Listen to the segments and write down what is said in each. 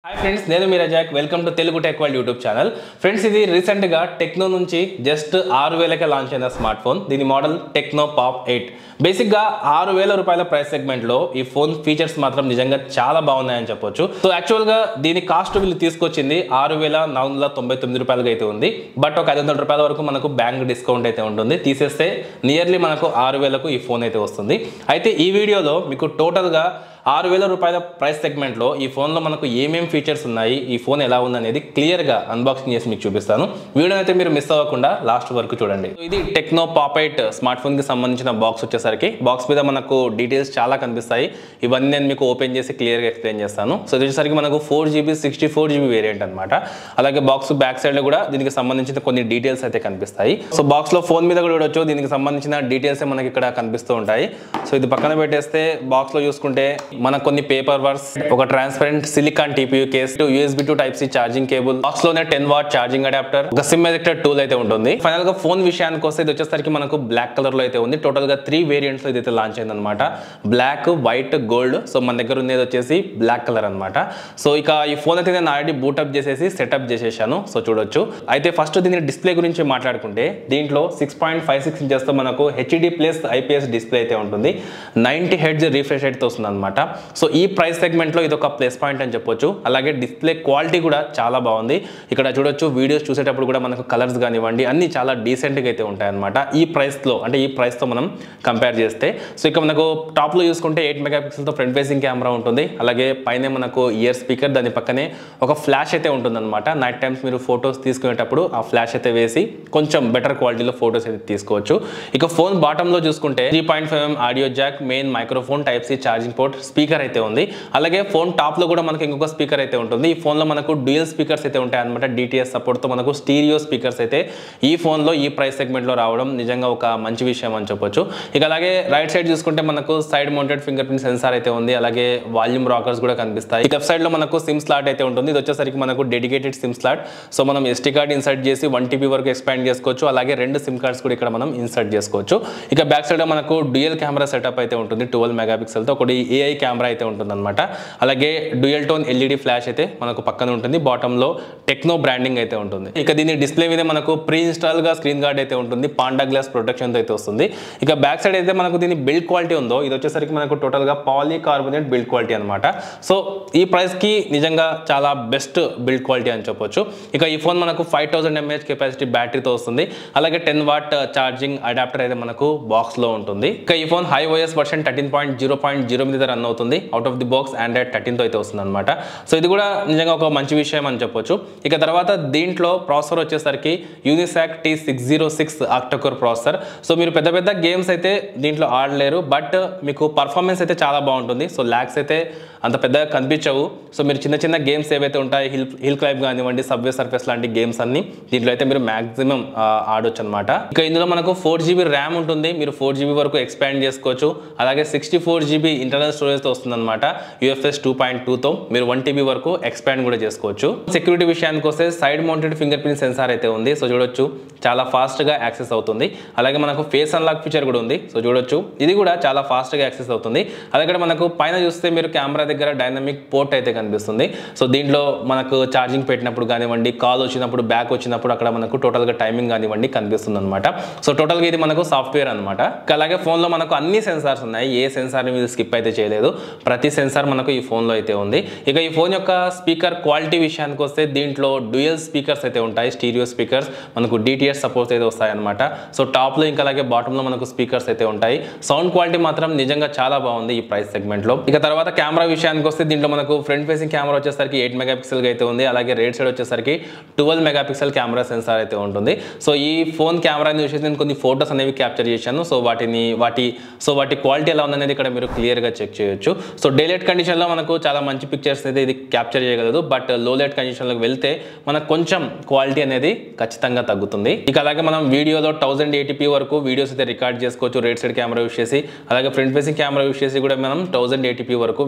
hi friends నేను Meera Jack welcome to Telugu tech world YouTube channel friends ఇది రీసెంట్గా Tecno నుంచి జస్ట్ ఆరు వేలకే లాంచ్ అయిన స్మార్ట్ ఫోన్ దీని మోడల్ టెక్నో పాప్ ఎయిట్ బేసిక్గా ఆరు వేల రూపాయల ప్రైస్ సెగ్మెంట్లో ఈ ఫోన్ ఫీచర్స్ మాత్రం నిజంగా చాలా బాగున్నాయని చెప్పొచ్చు సో యాక్చువల్గా దీని కాస్ట్ వీళ్ళు తీసుకొచ్చింది ఆరు వేల నాలుగు వందల తొంభై తొమ్మిది రూపాయలకి అయితే ఉంది బట్ ఒక ఐదు వందల రూపాయల వరకు మనకు బ్యాంక్ డిస్కౌంట్ అయితే ఉంటుంది తీసేస్తే నియర్లీ మనకు ఆరు వేలకు ఈ ఫోన్ అయితే వస్తుంది అయితే ఈ వీడియోలో మీకు టోటల్గా ఆరు వేల రూపాయల ప్రైస్ సెగ్మెంట్లో ఈ ఫోన్లో మనకు ఏమేం ఫీచర్స్ ఉన్నాయి ఈ ఫోన్ ఎలా ఉందనేది క్లియర్గా అన్బాక్సింగ్ చేసి మీకు చూపిస్తాను వీడియో అయితే మీరు మిస్ అవ్వకుండా లాస్ట్ వరకు చూడండి So, ఇది టెక్నో పాపైట్ స్మార్ట్ ఫోన్కి సంబంధించిన బాక్స్ వచ్చేసరికి బాక్స్ మీద మనకు డీటెయిల్స్ చాలా కనిపిస్తాయి ఇవన్నీ నేను మీకు ఓపెన్ చేసి క్లియర్గా ఎక్స్ప్లెయిన్ చేస్తాను సో ఇది వచ్చేసరికి మనకు four GB sixty four GB variant అనమాట అలాగే బాక్స్ బ్యాక్ సైడ్లో కూడా దీనికి సంబంధించిన కొన్ని డీటెయిల్స్ అయితే కనిపిస్తాయి సో బాక్స్లో ఫోన్ మీద కూడా చూడొచ్చు దీనికి సంబంధించిన డీటెయిల్స్ మనకి ఇక్కడ కనిపిస్తూ ఉంటాయి సో ఇది పక్కన పెట్టేస్తే బాక్స్లో చూసుకుంటే మనకు కొన్ని పేపర్ వర్క్స్ ఒక transparent silicone TPU case USB to type C charging cable box లోనే టెన్ వాట్ ఛార్జింగ్ అడాప్టర్ ఒక సిమ్ ఎజెక్టర్ టూల్ అయితే ఉంటుంది ఫైనల్ గా ఫోన్ విషయానికి వస్తే ఇది వచ్చేసరికి మనకు బ్లాక్ కలర్ లో అయితే ఉంది టోటల్ గా త్రీ వేరియంట్స్ లో ఇదైతే లాంచ్ అయింది అనమాట బ్లాక్ వైట్ గోల్డ్ సో మన దగ్గర ఉండేది వచ్చేసి బ్లాక్ కలర్ అనమాట సో ఇక ఈ ఫోన్ అయితే నేను ఆల్రెడీ బూటప్ చేసేసి సెటప్ చేసేసాను సో చూడొచ్చు అయితే ఫస్ట్ దీని డిస్ప్లే గురించి మాట్లాడుకుంటే దీంట్లో సిక్స్ పాయింట్ ఫైవ్ సిక్స్ ఇంచెస్తో మనకు హెచ్డి ప్లస్ ఐపీఎస్ డిస్ప్లే అయితే ఉంటుంది నైంటీ హెడ్జ్ రిఫ్రెష్ రేట్తో వస్తుంది అనమాట సో ఈ ప్రైస్ సెగ్మెంట్లో ఇది ఒక ప్లస్ పాయింట్ అని చెప్పొచ్చు అలాగే డిస్ప్లే క్వాలిటీ కూడా చాలా బాగుంది ఇక్కడ చూడొచ్చు వీడియోస్ చూసేటప్పుడు కూడా మనకు కలర్స్ కానివ్వండి అన్ని చాలా డీసెంట్గా అయితే ఉంటాయి అనమాట ఈ ప్రైస్లో అంటే ఈ ప్రైస్తో మనం కంపేర్ చేస్తే సో ఇక మనకు టాప్లో చూసుకుంటే ఎయిట్ మెగా పిక్సెల్తో ఫ్రంట్ ఫేసింగ్ కెమెరా ఉంటుంది అలాగే పైన మనకు ఇయర్ స్పీకర్ దాని పక్కనే ఒక ఫ్లాష్ అయితే ఉంటుందన్నమాట నైట్ టైమ్స్ మీరు ఫొటోస్ తీసుకునేటప్పుడు ఆ ఫ్లాష్ అయితే వేసి కొంచెం బెటర్ క్వాలిటీలో ఫొటోస్ అయితే తీసుకోవచ్చు ఇక ఫోన్ బాటంలో చూసుకుంటే three point five audio jack main microphone type C charging port speaker అయితే ఉంది అలాగే ఫోన్ టాప్లో కూడా మనకి ఇంకొక స్పీకర్ అయితే ఉంటుంది ఈ ఫోన్లో మనకు డ్యూయల్ స్పీకర్స్ అయితే ఉంటాయి అనమాట డిటిఎస్ సపోర్ట్తో మనకు స్టీరియో స్పీకర్స్ అయితే ఈ ఫోన్లో ఈ ప్రైస్ సెగ్మెంట్లో రావడం నిజంగా ఒక మంచి విషయం అని చెప్పొచ్చు ఇక అలాగే రైట్ సైడ్ చూసుకుంటే మనకు side mounted fingerprint sensor అయితే ఉంది అలాగే వాల్యూమ్ రాకర్స్ కూడా కనిపిస్తాయి లెఫ్ట్ సైడ్ లో మనకు సిమ్ స్లాట్ అయితే ఉంటుంది ఇది వచ్చేసరికి మనకు డెడికేటెడ్ సిమ్ స్లాట్ సో మనం ఎస్టీ కార్డ్ ఇన్సర్ట్ చేసి వన్ టీబీ వరకు ఎక్స్పాండ్ చేసుకోవచ్చు అలాగే రెండు సిమ్ కార్డ్స్ కూడా ఇక్కడ మనం ఇన్సర్ట్ చేసుకోవచ్చు ఇక బ్యాక్ సైడ్ మనకు డ్యూయల్ కెమెరా సెటప్ అయితే ఉంటుంది ట్వెల్వ్ మెగా తో ఒకటి ఏఐ కెమెరా అయితే ఉంటుంది అనమాట అలాగే డ్యూయల్ టోన్ ఎల్ఈడి ఫ్లాష్ అయితే మనకు పక్కన ఉంటుంది బాటమ్ లో టెక్నో బ్రాండింగ్ అయితే ఉంటుంది ఇక దీని డిస్ప్లే మీద మనకు ప్రీ ఇన్స్టాల్ గా స్క్రీన్ గార్డ్ అయితే ఉంటుంది పాండా గ్లాస్ ప్రొటెక్షన్ అయితే వస్తుంది ఇక బ్యాక్ సైడ్ అయితే మనకు దీని బిల్డ్ క్వాలిటీ ఉందో ఇది వచ్చేసరికి మనకు టోటల్ గా పాలీ కార్బోనేట్ బిల్డ్ క్వాలిటీ అనమాట సో ఈ ప్రైస్ కి నిజంగా చాలా బెస్ట్ బిల్డ్ క్వాలిటీ అని చెప్పొచ్చు ఇక ఈ ఫోన్ మనకు ఫైవ్ థౌసండ్ ఎంఏహెచ్ కెపాసిటీ బ్యాటరీతో వస్తుంది అలాగే టెన్ వాట్ ఛార్జింగ్ అడాప్టర్ అయితే మనకు బాక్స్ లో ఉంటుంది ఇక ఈ phone HiOS version thirteen point zero point zero మీద రన్ అవుతుంది out of the box Android థర్టీన్తో అయితే వస్తుంది అనమాట సో ఇది కూడా నిజంగా ఒక మంచి విషయం అని చెప్పొచ్చు ఇక తర్వాత దీంట్లో ప్రాసెసర్ వచ్చేసరికి Unisoc T six zero six octa core processor so మీరు పెద్ద పెద్ద గేమ్స్ అయితే దీంట్లో ఆడలేరు బట్ మీకు పర్ఫార్మెన్స్ అయితే చాలా బాగుంటుంది సో ల్యాక్స్ అయితే అంత పెద్దగా కనిపించవు సో మీరు చిన్న చిన్న గేమ్స్ ఏవైతే ఉంటాయి హిల్ హిల్ క్లైబ్ కానివ్వండి సబ్వే సర్ఫేస్ లాంటి గేమ్స్ అన్ని దీంట్లో అయితే మీరు మాక్సిమం ఆడొచ్చు అనమాట ఇక ఇందులో మనకు ఫోర్ జీబీ ర్యామ్ ఉంటుంది మీరు ఫోర్ జీబీ వరకు ఎక్స్పాండ్ చేసుకోవచ్చు అలాగే సిక్స్టీ ఫోర్ జీబీ ఇంటర్నల్ స్టోరేజ్తో వస్తుంది అనమాట యూఎఫ్ఎస్ టూ పాయింట్ టూతో మీరు వన్ టీబీ వరకు ఎక్స్పాండ్ కూడా చేసుకోవచ్చు సెక్యూరిటీ విషయానికి వస్తే side mounted fingerprint sensor అయితే ఉంది సో చూడొచ్చు చాలా ఫాస్ట్గా యాక్సెస్ అవుతుంది అలాగే మనకు ఫేస్ అన్లాక్ ఫీచర్ కూడా ఉంది సో చూడొచ్చు ఇది కూడా చాలా ఫాస్ట్గా యాక్సెస్ అవుతుంది అలాగే మనకు పైన చూస్తే మీరు కెమెరా దగ్గర డైనమిక్ పోర్ట్ అయితే కనిపిస్తుంది సో దీంట్లో మనకు ఛార్జింగ్ పెట్టినప్పుడు కానివ్వండి కాల్ వచ్చినప్పుడు బ్యాక్ వచ్చినప్పుడు అక్కడ మనకు టోటల్గా టైమింగ్ కానివ్వండి కనిపిస్తుంది అనమాట సో టోటల్గా ఇది మనకు సాఫ్ట్వేర్ అనమాట అలాగే ఫోన్లో మనకు అన్ని సెన్సార్స్ ఉన్నాయి ఏ సెన్సార్ మీద స్కిప్ అయితే చేయలేదు ప్రతి సెన్సార్ మనకు ఈ ఫోన్లో అయితే ఉంది ఇక ఈ ఫోన్ యొక్క స్పీకర్ క్వాలిటీ విషయానికి వస్తే దీంట్లో డ్యూయల్ స్పీకర్స్ అయితే ఉంటాయి స్టీరియో స్పీకర్స్ మనకు డిటిఎస్ సపోర్ట్స్ అయితే వస్తాయి అనమాట సో టాప్లో ఇంకా అలాగే బాటంలో మనకు స్పీకర్స్ అయితే ఉంటాయి సౌండ్ క్వాలిటీ మాత్రం నిజంగా చాలా బాగుంది ఈ ప్రైస్ సెగ్మెంట్లో ఇక తర్వాత కెమెరా విషయానికి వస్తే దీంట్లో మనకు ఫ్రంట్ ఫేసింగ్ కెమెరా వచ్చేసరికి ఎయిట్ మెగా పిక్సెల్గా అయితే ఉంది అలాగే రేట్ సైడ్ వచ్చేసరికి twelve megapixel camera sensor అయితే ఉంటుంది సో ఈ ఫోన్ కెమెరాని చూసి నేను కొన్ని ఫోటోస్ అనేవి క్యాప్చర్ చేశాను సో వాటిని వాటి సో వాటి క్వాలిటీ ఎలా ఉందనేది ఇక్కడ మీరు క్లియర్గా చెక్ చేయొచ్చు సో డే లైట్ కండిషన్లో మనకు చాలా మంచి పిక్చర్స్ అయితే ఇది క్యాప్చర్ చేయగలదు బట్ లో లైట్ కండిషన్లోకి వెళ్తే మనకు కొంచెం క్వాలిటీ అనేది ఖచ్చితంగా తగ్గుతుంది ఇక అలాగే మనం వీడియోలో థౌసండ్ ఎయిటీపీ వరకు వీడియోస్ అయితే రికార్డ్ చేసుకోవచ్చు రేట్ సైడ్ కెమెరా యూస్ చేసి అలాగే ఫ్రంట్ ఫేసింగ్ కెమెరా యూస్ చేసి కూడా మనం థౌసండ్ ఎయిటీపీ వరకు వీడియోస్ అయితే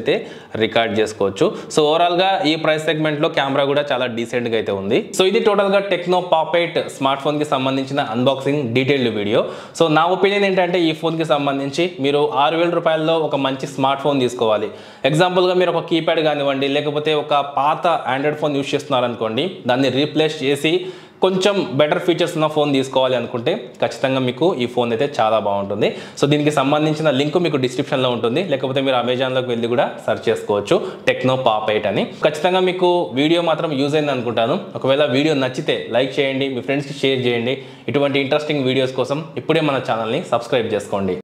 అయితే రికార్డ్ చేసుకోవచ్చు సో ఓవరాల్గా ఈ ప్రైస్ సెగ్మెంట్లో కెమెరా కూడా చాలా డీసెంట్గా అయితే ఉంది సో ఇది టోటల్గా టెక్నో పాప్ ఎయిట్ స్మార్ట్ ఫోన్కి సంబంధించిన అన్బాక్సింగ్ డీటెయిల్డ్ వీడియో సో నా ఒపీనియన్ ఏంటంటే ఈ ఫోన్కి సంబంధించి మీరు ఆరు వేల రూపాయల్లో ఒక మంచి స్మార్ట్ ఫోన్ తీసుకోవాలి ఎగ్జాంపుల్గా మీరు ఒక కీప్యాడ్ కానివ్వండి లేకపోతే ఒక పాత ఆండ్రాయిడ్ ఫోన్ యూస్ చేస్తున్నారనుకోండి దాన్ని రీప్లేస్ చేసి కొంచెం బెటర్ ఫీచర్స్ ఉన్న ఫోన్ తీసుకోవాలి అనుకుంటే ఖచ్చితంగా మీకు ఈ ఫోన్ అయితే చాలా బాగుంటుంది సో దీనికి సంబంధించిన లింక్ మీకు డిస్క్రిప్షన్లో ఉంటుంది లేకపోతే మీరు అమెజాన్లోకి వెళ్ళి కూడా సెర్చ్ చేసుకోవచ్చు టెక్నో పాప్ ఎయిట్ అని ఖచ్చితంగా మీకు వీడియో మాత్రం యూజ్ అయింది అనుకుంటాను ఒకవేళ వీడియో నచ్చితే లైక్ చేయండి మీ ఫ్రెండ్స్కి షేర్ చేయండి ఇటువంటి ఇంట్రెస్టింగ్ వీడియోస్ కోసం ఇప్పుడే మన ఛానల్ని సబ్స్క్రైబ్ చేసుకోండి